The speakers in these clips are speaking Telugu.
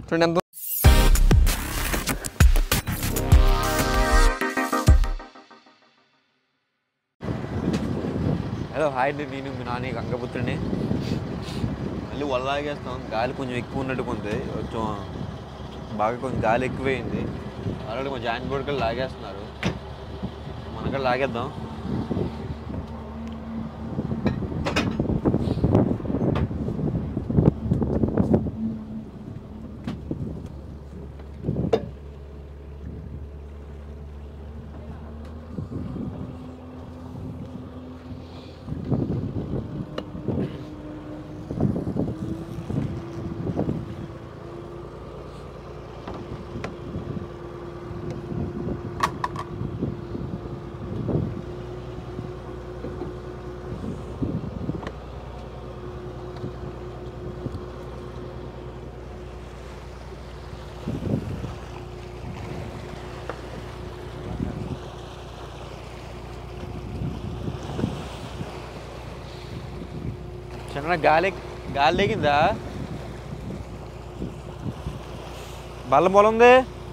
చూడండి ఎంత హలో హాయ్ అండి నేను మీ నాని గంగపుత్రుని మళ్ళీ వల్లాగేస్తాం గాలి కొంచెం ఎక్కువ ఉన్నట్టుగా ఉంది కొంచెం బాగా కొంచెం గాలి ఎక్కువైంది ఆల్రెడీ కొంచెం జాయింట్ బోర్డుకి లాగేస్తున్నారు మనక్కడ లాగేద్దాం చిన్న గాలి గాలి లేగిందా బల్ల మూల ఉంది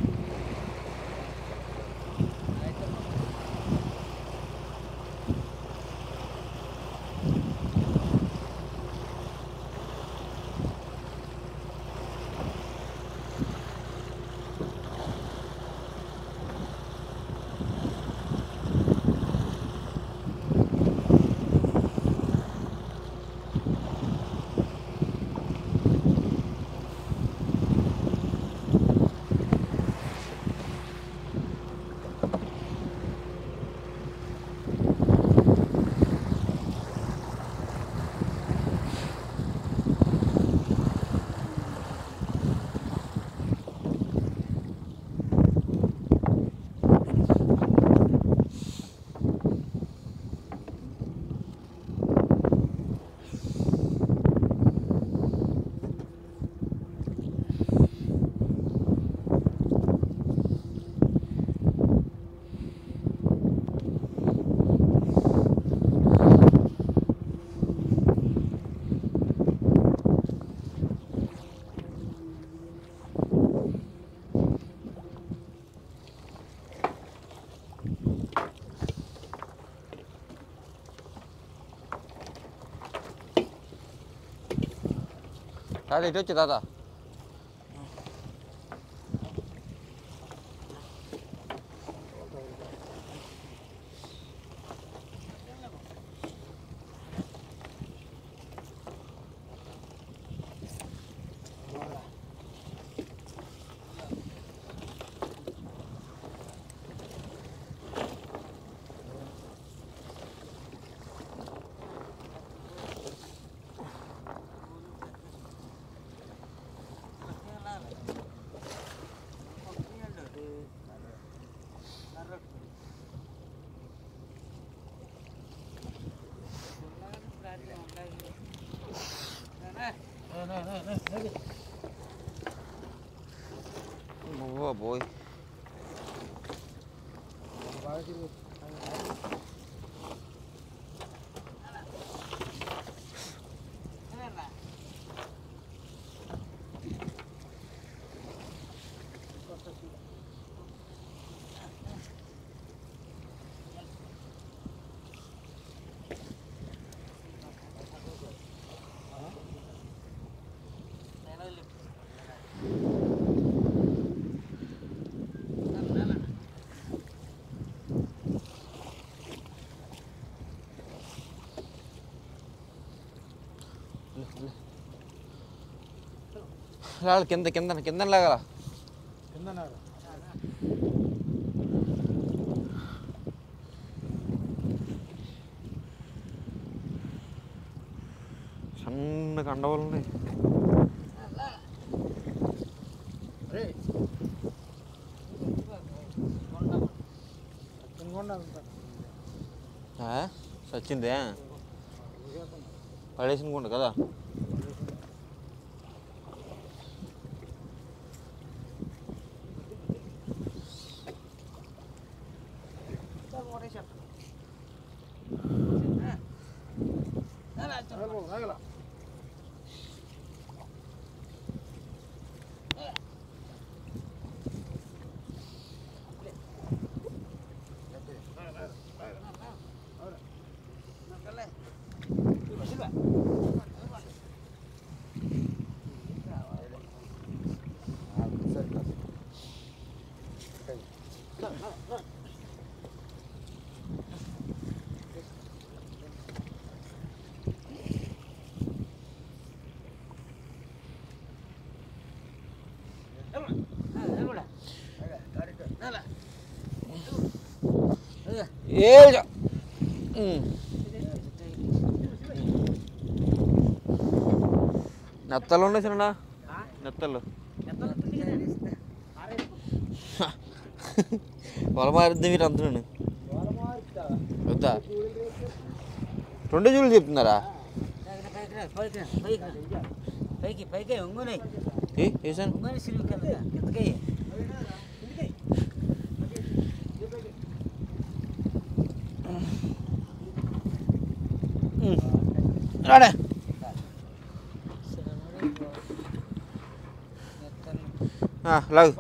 తాత ఇటు వచ్చి తాత ఓ బోయ్ లాగ కింద కింద కింద లాగల సన్న కండవాళ్ళు ఉన్నాయి ఆ? సచ్చిందే పడేసినకుంట కదా ఏ నెత్తలు ఉన్నాయి చిన్న నెత్తలు పొల మారిద్ది మీరు అంటున్నాను వద్దా రెండు జూలు చెప్తున్నారా పైకి పైకి ఒంగునాయి ఏ వేసాను ఒంగుని సిలువు కింద కిందకి రాడే లాగు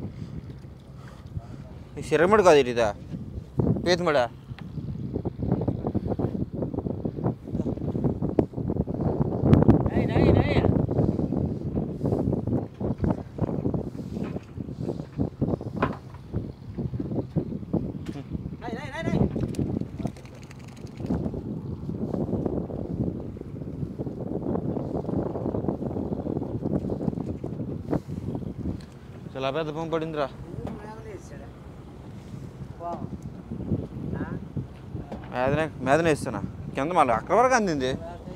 శరమడు కాదు ఇదా పీతమడా చాలా పెద్ద పంపు పడిందిరా మేదనే మేదనే ఇస్తానా కింద మళ్ళీ అక్కడ వరకు అందింది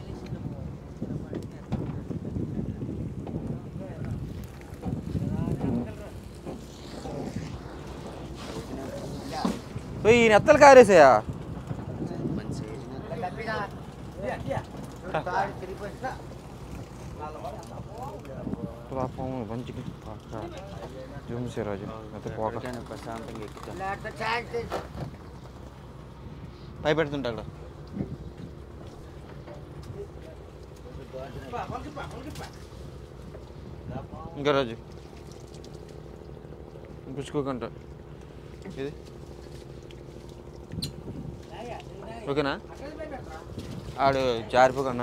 ఓయ్, ఈ నెత్తలు కారేసాయా పాపం మంచికి జూమ్ రాజు అయితే పోక ప్రశాంతంగా ఎక్కుతా పై పెడుతుంటా అక్కడ ఇంకా రాజు పుచ్చుకోకంట ఇది ఓకేనా ఆడు జారిపోకన్నా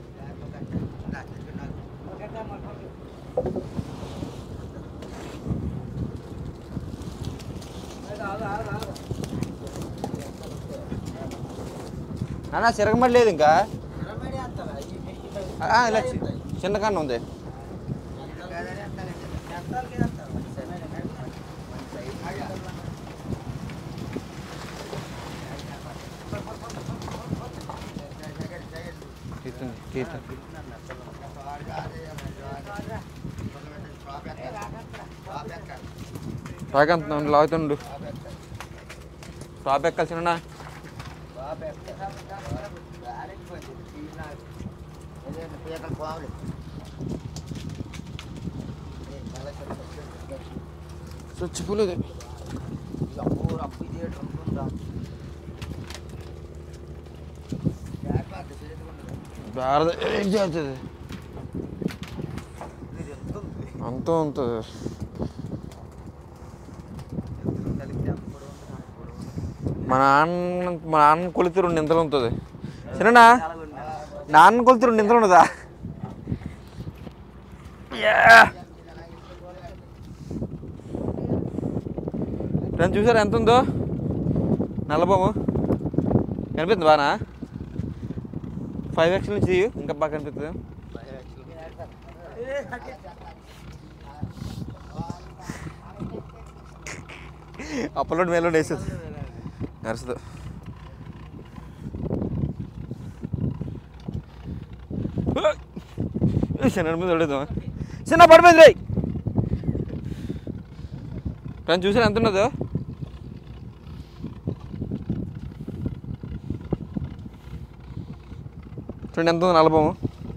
అన్నా సిరగమడి లేదు ఇంకా ఆ, ఇలా చి- చిన్న కన్ను ఉంది తీస్తుంది తీస్తుంది రాకంత లాగుతుండు టాప్ ఎక్కాల్సిన చచ్చిపోలేదు భారత ఏం చేస్తుంది అంత ఉంటుంది మా నాన్న మా నాన్న కొలితే రెండు ఇంతలు ఉంటుంది సరేనా నాన్న కొలితే రెండు ఇంతలు ఉన్నదా ఫ్రెండ్ చూసారా ఎంత ఉందో నల్లబొమ్మ కనిపిస్తుంది బాగా ఫైవ్ ఎక్స్ నుంచి తీయు, ఇంకా బాగా కనిపిస్తుంది అప్పలోడ్ మేలోడ్ వేసేది నడుస్తుంది చిన్న మీద పడేద్దామా చిన్న పడిపోయింది రే కానీ చూసారా ఎంత ఉన్నదో చూడండి ఎంత ఉంది నలభము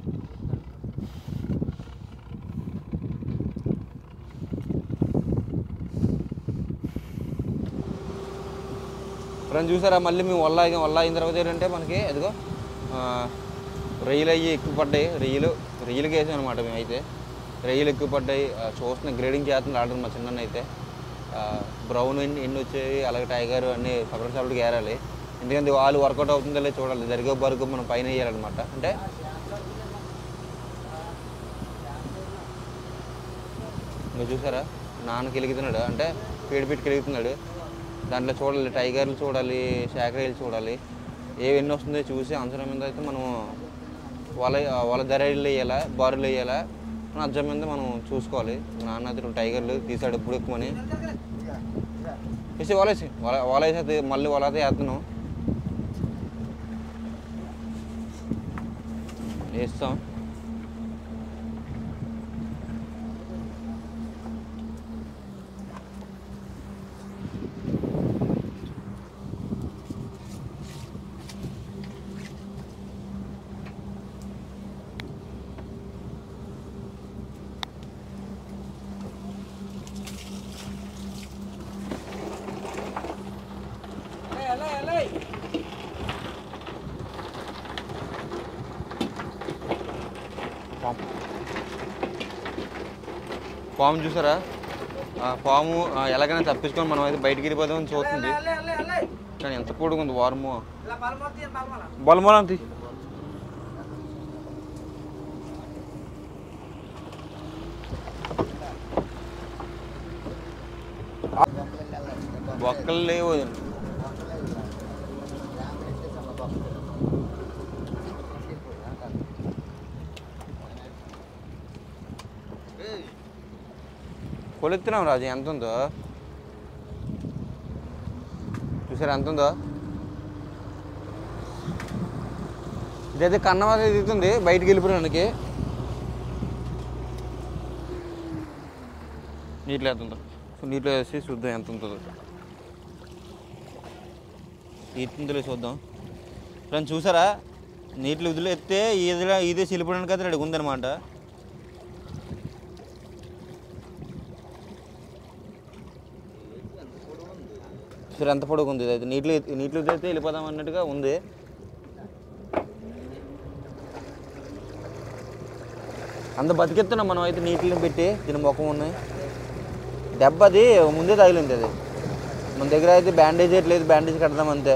ఫ్రెండ్ చూసారా మళ్ళీ మేము వల్ల ఆగాం వల్ల అయిన తర్వాత ఏంటంటే మనకి అదిగో ఆ, రొయ్యలు అయ్యి ఎక్కువ పడ్డాయి రొయ్యలు రొయ్యలకి వేసాం అనమాట మేము అయితే రొయ్యలు ఎక్కువ పడ్డాయి ఆ, చూస్తున్న గ్రేడింగ్ చేస్తుంది ఆర్డర్ మా చిన్న అయితే బ్రౌన్ ఎన్ని ఎన్ని వచ్చాయి అలాగే టైగర్ అన్ని సపరేట్ సపరేట్గా ఏరాలి ఎందుకంటే వాళ్ళు వర్కౌట్ అవుతుందో లేదో చూడాలి జరిగే బరుకు మనం పైన వేయాలన్నమాట అంటే ఇంకా చూసారా నాన్నకి వెలుగుతున్నాడు అంటే పేడి పెట్టి వెలుగుతున్నాడు దాంట్లో చూడాలి టైగర్లు చూడాలి శాఖరీలు చూడాలి ఏవి ఎన్ని వస్తుందో చూసి అంచనా మీద అయితే మనం వల వల ధరలు వేయాలా బారులు వేయాలా అని అంచనా మీద మనం చూసుకోవాలి మా నాన్న అయితే రెండు టైగర్లు తీసాడు ఎప్పుడు ఎక్కువని వేసి వలేసి వల వల వేసి అయితే మళ్ళీ వల అయితే వేస్తున్నాం వేస్తాం పాము పాము చూసారా ఆ పాము ఆ, ఎలాగైనా తప్పించుకొని మనం అయితే బయటికి వెళ్ళిపోదామని చూస్తుంది కానీ ఎంత పొడుగు ఉంది వారము బలమోలంతి బొక్కలు లేవు కొలుస్తున్నాం రాజు ఎంత ఉందో చూసారా ఎంత ఉందో ఇదైతే కన్నం అయితే దిగుతుంది బయటికి వెళ్ళిపోవడానికి నీటిలో ఎంత ఉందో సో నీటిలో వేసి చూద్దాం ఎంత ఉంటుందో ఈతుందో చూద్దాం ఫ్రెండ్స్ చూసారా నీటిలో వదిలి ఎత్తే ఈదిలా ఇదే వెళ్ళిపోవడానికి అయితే రెడీ ఉందన్నమాట చూసారు ఎంత పొడుగు ఉంది ఇది నీటిలో నీటిలో అయితే వెళ్ళిపోదాం అన్నట్టుగా ఉంది అంత బతికెత్తున్నాం మనం అయితే నీటిని పెట్టి దీని ముఖం ఉన్నాయి దెబ్బ అది ముందే తగిలింది అది మన దగ్గర అయితే బ్యాండేజ్ లేదు బ్యాండేజ్ కడదాం అంతే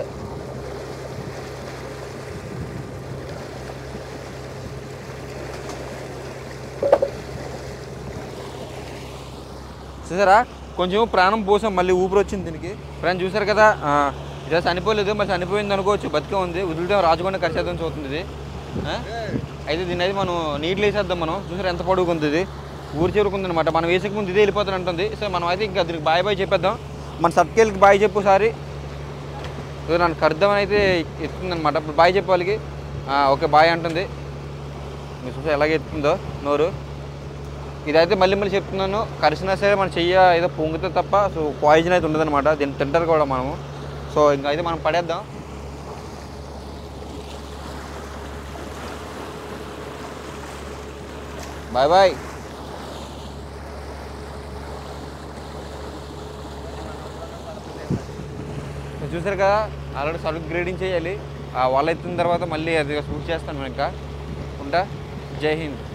చూసారా కొంచెం ప్రాణం పోసాం మళ్ళీ ఊపిరి వచ్చింది దీనికి ఫ్రెండ్ చూసారు కదా ఆ, ఇదే చనిపోలేదు మరి చనిపోయింది అనుకోవచ్చు బతికే ఉంది వదిలితే రాజుకుండా కరిచేద్దాం చూస్తుంది ఇది ఆ? అయితే దీన్ని అయితే మనం నీటిలో వేసేద్దాం మనం చూసారు ఎంత పొడుగు ఉంది ఇది ఊరి చేరుకుంది అనమాట మనం వేసక ముందు ఇదే వెళ్ళిపోతాను అంటుంది సో మనం అయితే ఇంకా దీనికి బాయ్ బాయ్ చెప్పేద్దాం మన సబ్కేల్కి బాయ్ చెప్పు సారి ఇదిగో నన్ను కర్దం అయితే ఎత్తుంది అనమాట ఇప్పుడు బాయ్ చెప్పే వాళ్ళకి ఆ, ఓకే బాయ్ అంటుంది మీరు చూసి ఎలాగ ఎత్తుందో నోరు ఇదైతే మళ్ళీ మళ్ళీ చెప్తున్నాను కరిసినా సరే మన చెయ్య ఏదో పొంగితే తప్ప సో పాయిజన్ అయితే ఉండదన్నమాట దీన్ని తింటారు కూడా మనము సో ఇంకా అయితే మనం పడేద్దాం బాయ్ బాయ్ చూసారు కదా ఆల్రెడీ సరుకు గ్రేడింగ్ చేయాలి ఆ వాళ్ళ ఎత్తిన తర్వాత మళ్ళీ అది షూట్ చేస్తాను ఇంకా ఉంటా జై హింద్